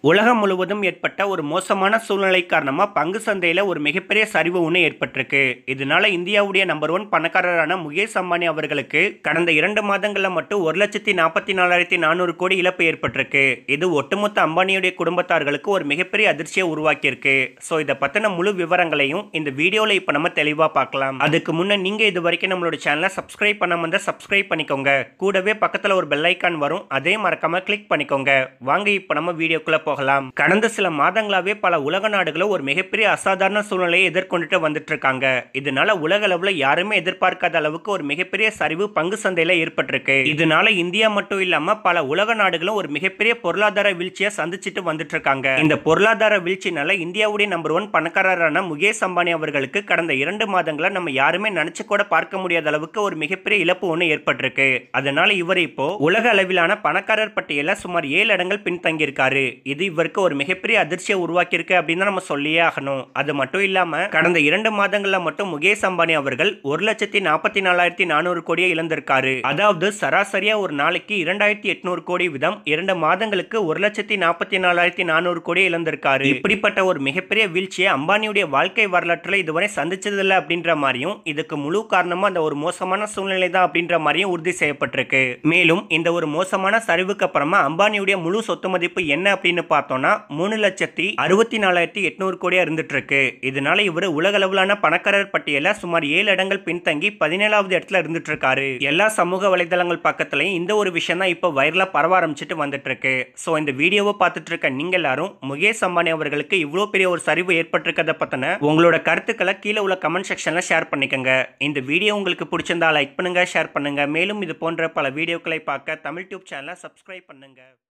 உலகம் முழுவதும் ஏற்பட்ட ஒரு மோசமான சூழ்நிலை காரணமாக பங்கு சந்தையில் ஒரு மிகப்பெரிய சரிவு ஒன்று ஏற்பட்டிருக்கு இதனால இந்தியாவுடைய நம்பர் ஒன் பணக்காரரான முகேஷ் அம்பானி அவர்களுக்கு கடந்த இரண்டு மாதங்களில் மட்டும் ஒரு லட்சத்தி நாற்பத்தி நாலாயிரத்தி நானூறு கோடி இழப்பு ஏற்பட்டிருக்கு இது ஒட்டுமொத்த அம்பானியுடைய குடும்பத்தார்களுக்கு ஒரு மிகப்பெரிய அதிர்ச்சியை உருவாக்கியிருக்கு ஸோ இதை பற்றின முழு விவரங்களையும் இந்த வீடியோவில் இப்போ நம்ம தெளிவாக பார்க்கலாம் அதுக்கு முன்னே நீங்கள் இது வரைக்கும் நம்மளோட சேனலை சப்ஸ்கிரைப் பண்ணாம இருந்தால் சப்ஸ்கிரைப் பண்ணிக்கோங்க கூடவே பக்கத்தில் ஒரு பெல் ஐக்கான் வரும் அதே மறக்காம கிளிக் பண்ணிக்கோங்க வாங்க இப்போ நம்ம வீடியோக்குள்ள போகலாம் கடந்த சில மாதங்களாவே பல உலக நாடுகளும் ஒரு மிகப்பெரிய அசாதாரண சூழ்நிலையை எதிர்கொண்டுட்டு வந்துட்டு இருக்காங்க இதனால உலக அளவுல யாருமே எதிர்பார்க்காத அளவுக்கு ஒரு மிகப்பெரிய சரிவு பங்கு சந்தையில ஏற்பட்டிருக்கு இதனால இந்தியா மட்டும் இல்லாம பல உலக நாடுகளும் ஒரு மிகப்பெரிய பொருளாதார வீழ்ச்சியை சந்திச்சுட்டு வந்துட்டு இருக்காங்க இந்த பொருளாதார வீழ்ச்சினால இந்தியாவுடைய நம்பர் ஒன் பணக்காரரான முகேஷ் அம்பானி அவர்களுக்கு கடந்த இரண்டு மாதங்களா நம்ம யாருமே நினைச்சு கூட பார்க்க முடியாத அளவுக்கு ஒரு மிகப்பெரிய இழப்பு ஒன்று ஏற்பட்டிருக்கு அதனால இவர் இப்போ உலக அளவிலான பணக்காரர் பட்டியல சுமார் ஏழு இடங்கள் பின்தங்கியிருக்காரு இது இவருக்கு ஒரு மிகப்பெரிய அதிர்ச்சியை உருவாக்கியிருக்கு அப்படின்னு தான் நம்ம சொல்லியே ஆகணும் அது மட்டும் இல்லாம கடந்த இரண்டு மாதங்கள்ல மட்டும் முகேஷ் அம்பானி அவர்கள் ஒரு லட்சத்தி நாற்பத்தி நாலாயிரத்தி நானூறு கோடியை இழந்திருக்காரு அதாவது சராசரியா ஒரு நாளைக்கு இரண்டாயிரத்தி எட்நூறு கோடி வீதம் இரண்டு மாதங்களுக்கு ஒரு லட்சத்தி நாற்பத்தி நாலாயிரத்தி நானூறு கோடியை இழந்திருக்காரு இப்படிப்பட்ட ஒரு மிகப்பெரிய வீழ்ச்சியை அம்பானியுடைய வாழ்க்கை வரலாற்றுல இதுவரை சந்திச்சதில்லை அப்படின்ற மாதிரியும் இதுக்கு முழு காரணமா அந்த ஒரு மோசமான சூழ்நிலை தான் அப்படின்ற மாதிரியும் உறுதி செய்யப்பட்டிருக்கு மேலும் இந்த ஒரு மோசமான சரிவுக்கு அப்புறமா அம்பானியுடைய முழு சொத்து மதிப்பு என்ன அப்படின்னு பார்த்தோம்னா மூணு லட்சத்தி அறுபத்தி நாலாயிரத்தி எட்நூறு கோடியா இருந்துட்டு இருக்கு இதனால இவர் உலக அளவிலான பணக்காரர் பட்டியல சுமார் ஏழு இடங்கள் பின்தங்கி பதினேழாவது இடத்துல இருந்துட்டு இருக்காரு எல்லா சமூக வலைதளங்கள் பக்கத்துலயும் இந்த ஒரு விஷயம் தான் இப்போ வைரலா பரவ ஆரம்பிச்சிட்டு வந்துட்டு இருக்கு ஸோ இந்த வீடியோவை பார்த்துட்டு இருக்க நீங்க எல்லாரும் முகேஷ் அம்பானி அவர்களுக்கு இவ்வளோ பெரிய ஒரு சரிவு ஏற்பட்டிருக்கத பத்தின உங்களோட கருத்துக்களை கீழே உள்ள கமெண்ட் செக்ஷன்ல ஷேர் பண்ணிக்கோங்க இந்த வீடியோ உங்களுக்கு பிடிச்சிருந்தா லைக் பண்ணுங்க ஷேர் பண்ணுங்க மேலும் இது போன்ற பல வீடியோக்களை பார்க்க தமிழ் டியூப் சேனலை சப்ஸ்கிரைப் பண்ணுங்க